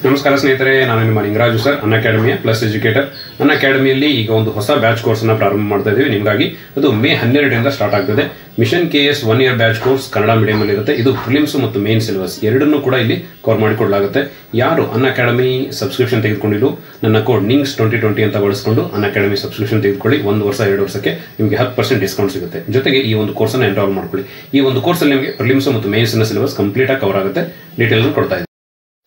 ನಮಸ್ಕಾರ ಸ್ನೇಹಿತರೆ ನಾನು ನಿಮ್ಮ ನಿಂಗರಾಜು ಸರ್ ಅನ್ ಅಕಾಡೆಮಿಯ ಪ್ಲಸ್ ಎಜುಕೇಟರ್ ಅನ್ ಅಕಾಡೆಮಿಯಲ್ಲಿ ಈಗ ಒಂದು ಹೊಸ ಬ್ಯಾಚ್ ಕೋರ್ಸ್ ಅನ್ನ ಪ್ರಾರಂಭ ಮಾಡ್ತಾ ಇದ್ದೀವಿ ನಿಮಗಾಗಿ ಅದು ಮೇ ಹನ್ನೆರಡರಿಂದ ಸ್ಟಾರ್ಟ್ ಆಗ್ತದೆ mission K S one year batch course Kannada medium ಅಲ್ಲಿ ಇರುತ್ತೆ ಇದು ಪ್ರಿಲಿಮ್ಸ್ ಮತ್ತು ಮೇನ್ ಸಿಲೆಬಸ್ ಎರಡನ್ನೂ ಕೂಡ ಇಲ್ಲಿ ಕವರ್ ಮಾಡಿಕೊಡಲಾಗುತ್ತೆ ಯಾರು ಅನ್ ಅಕಾಡೆಮಿ ಸಬ್ಸ್ಕ್ರಿಪ್ಷನ್ ತೆಗೆದುಕೊಂಡಿದ್ದು ನನ್ನ ಕೋಡ್ ನಿಂಗ್ಸ್ ಟ್ವೆಂಟಿ ಟ್ವೆಂಟಿ ಅಂತ ಬಳಸ್ಕೊಂಡು ಅನ್ ಅಕಾಡೆಮಿ ಸಬ್ಸ್ಕ್ರಿಪ್ಷನ್ ತೆಗೆದುಕೊಳ್ಳಿ ಒಂದು ವರ್ಷ ಎರಡು ವರ್ಷಕ್ಕೆ ನಿಮಗೆ ಹತ್ತು ಪರ್ಸೆಂಟ್ ಡಿಸ್ಕೌಂಟ್ ಸಿಗುತ್ತೆ ಜೊತೆಗೆ ಈ ಒಂದು ಕೋರ್ಸ್ ಅನ್ನು ಎನ್ರಾಲ್ ಮಾಡ್ಕೊಳ್ಳಿ ಈ ಒಂದು ಕೋರ್ಸ್ ಅಲ್ಲಿ ನಿಮಗೆ ಪ್ರಿಲಿಮ್ಸ್ ಮತ್ತು ಮೇನ್ಸ್ ಸಿಲೆಬಸ್ ಕಂಪ್ಲೀಟ್ ಆಗಿ ಕವರ್ ಆಗುತ್ತೆ ಡೀಟೇಲ್ ಕೊಡ್ತಾ ಇದ್ದೀನಿ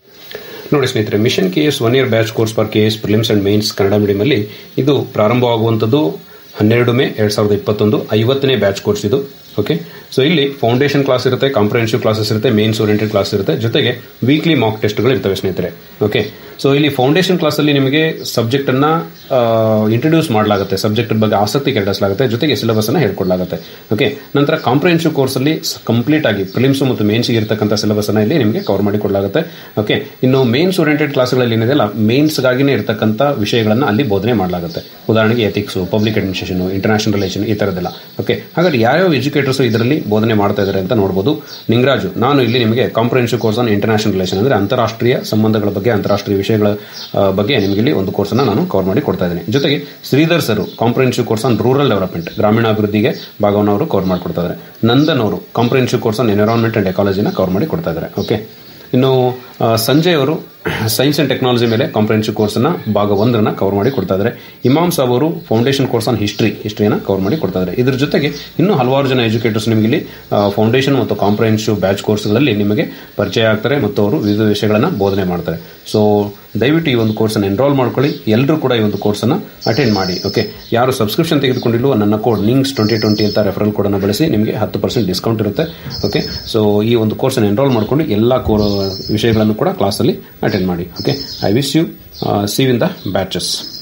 ನೋಡಿ ಸ್ನೇಹಿತರೆ mission K S one year batch course for K S prelims and mains Kannada ಮೀಡಿಯಮಲ್ಲಿ ಇದು ಪ್ರಾರಂಭವಾಗುವಂಥದ್ದು ಹನ್ನೆರಡು ಮೇ ಎರಡು ಸಾವಿರದ ಇಪ್ಪತ್ತೊಂದು ಐವತ್ತನೇ ಬ್ಯಾಚ್ ಕೋರ್ಸ್ ಇದು ಓಕೆ ಸೊ ಇಲ್ಲಿ ಫೌಂಡೇಶನ್ ಕ್ಲಾಸ್ ಇರುತ್ತೆ ಕಾಂಪ್ರಹೆನ್ಸಿವ್ ಕ್ಲಾಸಸ್ ಇರುತ್ತೆ ಮೇನ್ಸ್ ಓರಿಯೆಂಟೆಡ್ ಕ್ಲಾಸ್ ಇರುತ್ತೆ ಜೊತೆಗೆ ವೀಕ್ಲಿ ಮಾಕ್ ಟೆಸ್ಟ್ಗಳು ಇರ್ತವೆ ಸ್ನೇಹಿತರೆ ಓಕೆ ಸೊ ಇಲ್ಲಿ ಫೌಂಡೇಶನ್ ಕ್ಲಾಸಲ್ಲಿ ನಿಮಗೆ ಸಬ್ಜೆಕ್ಟ್ ಅನ್ನ ಇಂಟ್ರೊಡ್ಯೂಸ್ ಮಾಡಲಾಗುತ್ತೆ ಸಬ್ಜೆಕ್ಟ್ ಬಗ್ಗೆ ಆಸಕ್ತಿ ಕೆರಳಿಸಲಾಗುತ್ತೆ ಜೊತೆಗೆ ಸಿಲೆಬಸ್ ಅನ್ನ ಹೇಳ್ಕೊಡ್ಲಾಗುತ್ತೆ ಓಕೆ ನಂತರ ಕಾಂಪ್ರಹೆನ್ಸಿವ್ ಕೋರ್ಸ್ ಅಲ್ಲಿ ಕಂಪ್ಲೀಟ್ ಆಗಿ ಪ್ರಿಲಿಮ್ಸ್ ಮತ್ತು ಮೇನ್ಸ್ ಇರತಕ್ಕಂಥ ಸಿಲೆಬಸ್ ಅನ್ನ ಇಲ್ಲಿ ನಿಮಗೆ ಕವರ್ ಮಾಡಿ ಕೊಡಲಾಗುತ್ತೆ ಓಕೆ ಇನ್ನು ಮೇನ್ಸ್ ಓರಿಯೆಂಟೆಡ್ ಕ್ಲಾಸ್ಗಳಲ್ಲಿ ಏನಿದೆಯಲ್ಲ ಮೇನ್ಸ್ಗಾಗಿನೇ ಇರತಕ್ಕಂಥ ವಿಷಯಗಳನ್ನ ಅಲ್ಲಿ ಬೋಧನೆ ಮಾಡಲಾಗುತ್ತೆ ಉದಾಹರಣೆಗೆ ethics public administration international relation ಈ ತರದೆಲ್ಲ ಓಕೆ ಹಾಗಾದ್ರೆ ಯಾವ್ಯಾವ ಎಜುಕೇಟರ್ಸ್ ಇದರಲ್ಲಿ ಬೋಧನೆ ಮಾಡ್ತಾ ಇದ್ದಾರೆ ಅಂತ ನೋಡಬಹುದು ನಿಂಗರಾಜು ನಾನು ಇಲ್ಲಿ ನಿಮಗೆ comprehensive course on international relation ಅಂದ್ರೆ ಅಂತಾರಾಷ್ಟ್ರೀಯ ಸಂಬಂಧಗಳ ಬಗ್ಗೆ ಅಂತಾರಾಷ್ಟ್ರೀಯ ವಿಷಯಗಳ ಆ, ಬಗ್ಗೆ ನಿಮಗೆ ಇಲ್ಲಿ ಒಂದು ಕೋರ್ಸ್ ಅನ್ನ ನಾನು ಕವರ್ ಮಾಡಿ ಕೊಡ್ತಾ ಇದ್ದೀನಿ ಜೊತೆಗೆ Shridhar sir comprehensive course on rural development ಗ್ರಾಮೀಣಾಭಿವೃದ್ಧಿಗೆ ಭಾಗವನ್ನು ಅವರು ಕವರ್ ಮಾಡಿ ಕೊಡ್ತಾ ಇದ್ದಾರೆ ನಂದನ್ ಅವರು comprehensive course on environment and ಎಕಾಲಜಿನ ಕವರ್ ಮಾಡಿ ಕೊಡ್ತಾ ಇದ್ದಾರೆ ಓಕೆ ಇನ್ನು ಆ, ಸಂಜಯ್ ಅವರು ಸೈನ್ಸ್ ಅಂಡ್ ಟೆಕ್ನಾಲಜಿ ಮೇಲೆ ಕಾಂಪ್ರಹೆನ್ಸಿವ್ ಕೋರ್ಸ್ನ ಭಾಗ ಒಂದರನ್ನ ಕವರ್ ಮಾಡಿ ಕೊಡ್ತಾ ಇದ್ದಾರೆ ಇಮಾಮ್ ಸಾಬ್ ಅವರು ಫೌಂಡೇಶನ್ ಕೋರ್ಸ್ ಆನ್ ಹಿಸ್ಟ್ರಿ ಹಿಸ್ಟ್ರಿಯನ್ನು ಕವರ್ ಮಾಡಿ ಕೊಡ್ತಾ ಇದ್ದಾರೆ ಇದ್ರ ಜೊತೆಗೆ ಇನ್ನೂ ಹಲವಾರು ಜನ ಎಜುಕೇಟರ್ಸ್ ನಿಮಗೆ ಇಲ್ಲಿ ಫೌಂಡೇಶನ್ ಮತ್ತು ಕಾಂಪ್ರಹೆನ್ಸಿವ್ ಬ್ಯಾಚ್ ಕೋರ್ಸ್ಗಳಲ್ಲಿ ನಿಮಗೆ ಪರಿಚಯ ಆಗ್ತಾರೆ ಮತ್ತು ಅವರು ವಿವಿಧ ವಿಷಯಗಳನ್ನು ಬೋಧನೆ ಮಾಡ್ತಾರೆ ಸೊ ದಯವಿಟ್ಟು ಈ ಒಂದು ಕೋರ್ಸನ್ನು ಎನ್ರೋಲ್ ಮಾಡ್ಕೊಳ್ಳಿ ಎಲ್ಲರೂ ಕೂಡ ಈ ಒಂದು ಕೋರ್ಸನ್ನು ಅಟೆಂಡ್ ಮಾಡಿ ಓಕೆ ಯಾರು ಸಬ್ಸ್ಕ್ರಿಪ್ಷನ್ ತೆಗೆದುಕೊಂಡಿಲ್ವೋ ನನ್ನ ಕೋಡ್ ನಿಂಗ್ಸ್ ಟ್ವೆಂಟಿ ಟ್ವೆಂಟಿ ಅಂತ ರೆಫರಲ್ ಕೋಡನ್ನು ಬಳಸಿ ನಿಮಗೆ ಹತ್ತು ಪರ್ಸೆಂಟ್ ಡಿಸ್ಕೌಂಟ್ ಇರುತ್ತೆ ಓಕೆ ಸೊ ಈ ಒಂದು ಕೋರ್ಸನ್ನು ಎನ್ರೋಲ್ ಮಾಡ್ಕೊಂಡು ಎಲ್ಲ ಕೋ ವಿಷಯಗಳನ್ನು ಕೂಡ ಕ್ಲಾಸಲ್ಲಿ ಅಟೆಂಡ್ ಮಾಡಿ okay I wish you see in the batches